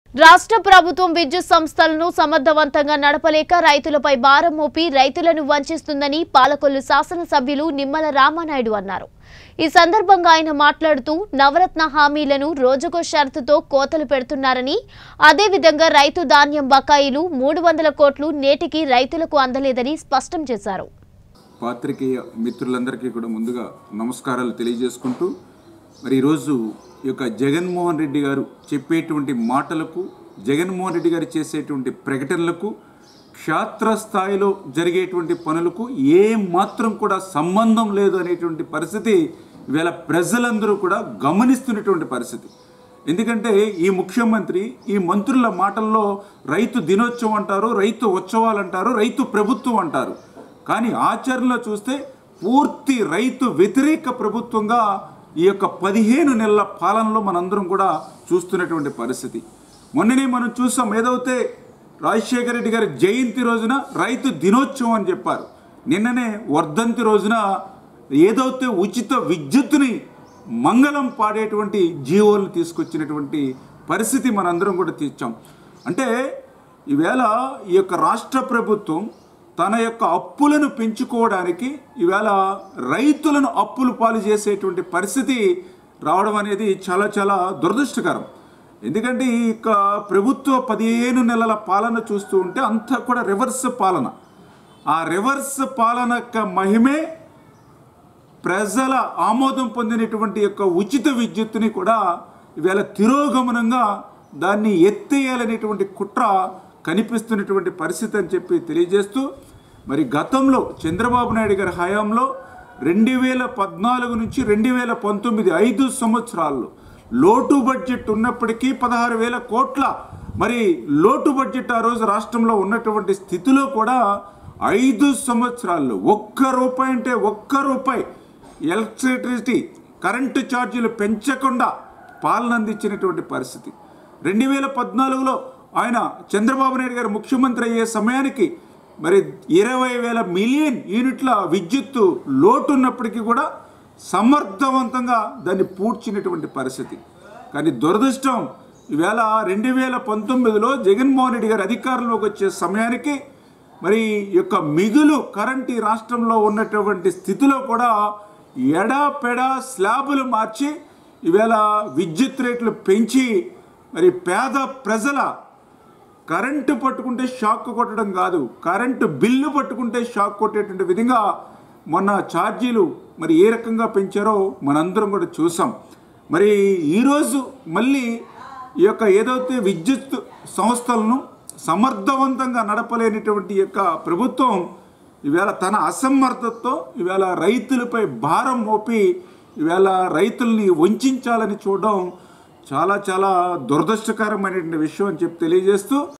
రాష్ట్ర ప్రభుత్వం విద్యుత్ సంస్థలను సమర్థవంతంగా నడపలేక రైతులపై భారం మోపి రైతులను వంచిస్తుందని పాలకొల్లు శాసనసభ్యులు నిమ్మల రామానాయుడు అన్నారు ఈ సందర్భంగా ఆయన మాట్లాడుతూ నవరత్న హామీలను రోజుకో షరతుతో కోతలు పెడుతున్నారని అదేవిధంగా రైతు ధాన్యం బకాయిలు మూడు వందల కోట్లు నేటికి రైతులకు అందలేదని స్పష్టం చేశారు పాత్రికేయ మిత్రులందరికీ కూడా ముందుగా నమస్కారాలు తెలియజేసుకుంటూ మరి ఈరోజు ఈ యొక్క జగన్మోహన్ రెడ్డి గారు చెప్పేటువంటి మాటలకు జగన్మోహన్ రెడ్డి గారు చేసేటువంటి ప్రకటనలకు క్షేత్రస్థాయిలో జరిగేటువంటి పనులకు ఏ మాత్రం కూడా సంబంధం లేదు అనేటువంటి పరిస్థితి ఈవేళ ప్రజలందరూ కూడా గమనిస్తున్నటువంటి పరిస్థితి ఎందుకంటే ఈ ముఖ్యమంత్రి ఈ మంత్రుల మాటల్లో రైతు దినోత్సవం అంటారు రైతు ఉత్సవాలు అంటారు రైతు ప్రభుత్వం అంటారు కానీ ఆచరణలో చూస్తే పూర్తి రైతు వ్యతిరేక ప్రభుత్వంగా ఈ యొక్క పదిహేను నెలల పాలనలో మనందరం కూడా చూస్తున్నటువంటి పరిస్థితి మొన్ననే మనం చూసాం ఏదైతే రాజశేఖర రెడ్డి గారి జయంతి రోజున రైతు దినోత్సవం అని చెప్పారు నిన్ననే వర్ధంతి రోజున ఏదైతే ఉచిత విద్యుత్తుని మంగళం పాడేటువంటి జీవోలు తీసుకొచ్చినటువంటి పరిస్థితి మనందరం కూడా తీర్చాం అంటే ఈవేళ ఈ యొక్క రాష్ట్ర ప్రభుత్వం తన యొక్క అప్పులను పెంచుకోవడానికి ఈవేళ రైతులను అప్పులు పాలు చేసేటువంటి పరిస్థితి రావడం అనేది చాలా చాలా దురదృష్టకరం ఎందుకంటే ఈ యొక్క ప్రభుత్వ పదిహేను నెలల పాలన చూస్తూ ఉంటే అంతా కూడా రివర్స్ పాలన ఆ రివర్స్ పాలన యొక్క మహిమే ప్రజల ఆమోదం పొందినటువంటి యొక్క ఉచిత విద్యుత్తుని కూడా ఈవేళ తిరోగమనంగా దాన్ని ఎత్తేయాలనేటువంటి కుట్ర కనిపిస్తున్నటువంటి పరిస్థితి అని చెప్పి తెలియజేస్తూ మరి గతంలో చంద్రబాబు నాయుడు గారి హయాంలో రెండు వేల పద్నాలుగు నుంచి రెండు వేల పంతొమ్మిది ఐదు సంవత్సరాల్లో లోటు బడ్జెట్ ఉన్నప్పటికీ పదహారు వేల కోట్ల మరి లోటు బడ్జెట్ ఆ రోజు రాష్ట్రంలో ఉన్నటువంటి స్థితిలో కూడా ఐదు సంవత్సరాల్లో ఒక్క రూపాయి అంటే ఒక్క రూపాయి ఎలక్ట్రిసిటీ కరెంటు ఛార్జీలు పెంచకుండా పాలన అందించినటువంటి పరిస్థితి రెండు వేల పద్నాలుగులో ఆయన చంద్రబాబు నాయుడు గారు ముఖ్యమంత్రి అయ్యే సమయానికి మరి ఇరవై వేల మిలియన్ యూనిట్ల విద్యుత్తు లోటు ఉన్నప్పటికీ కూడా సమర్థవంతంగా దాన్ని పూడ్చినటువంటి పరిస్థితి కానీ దురదృష్టం ఈవేళ రెండు వేల పంతొమ్మిదిలో జగన్మోహన్ రెడ్డి గారు అధికారంలోకి వచ్చే సమయానికి మరి ఈ యొక్క మిగులు కరెంట్ ఈ రాష్ట్రంలో ఉన్నటువంటి స్థితిలో కూడా ఎడా పెడా స్లాబులు మార్చి ఈవేళ విద్యుత్ రేట్లు పెంచి మరి పేద ప్రజల కరెంటు పట్టుకుంటే షాక్ కొట్టడం కాదు కరెంటు బిల్లు పట్టుకుంటే షాక్ కొట్టేటువంటి విధంగా మొన్న ఛార్జీలు మరి ఏ రకంగా పెంచారో మనందరం కూడా చూసాం మరి ఈరోజు మళ్ళీ ఈ యొక్క ఏదైతే విద్యుత్ సంస్థలను సమర్థవంతంగా నడపలేనటువంటి యొక్క ప్రభుత్వం ఈవేళ తన అసమర్థతతో ఈవేళ రైతులపై భారం మోపి ఈవేళ రైతుల్ని వంచాలని చూడడం చాలా చాలా దురదృష్టకరమైనటువంటి విషయం అని చెప్పి తెలియజేస్తూ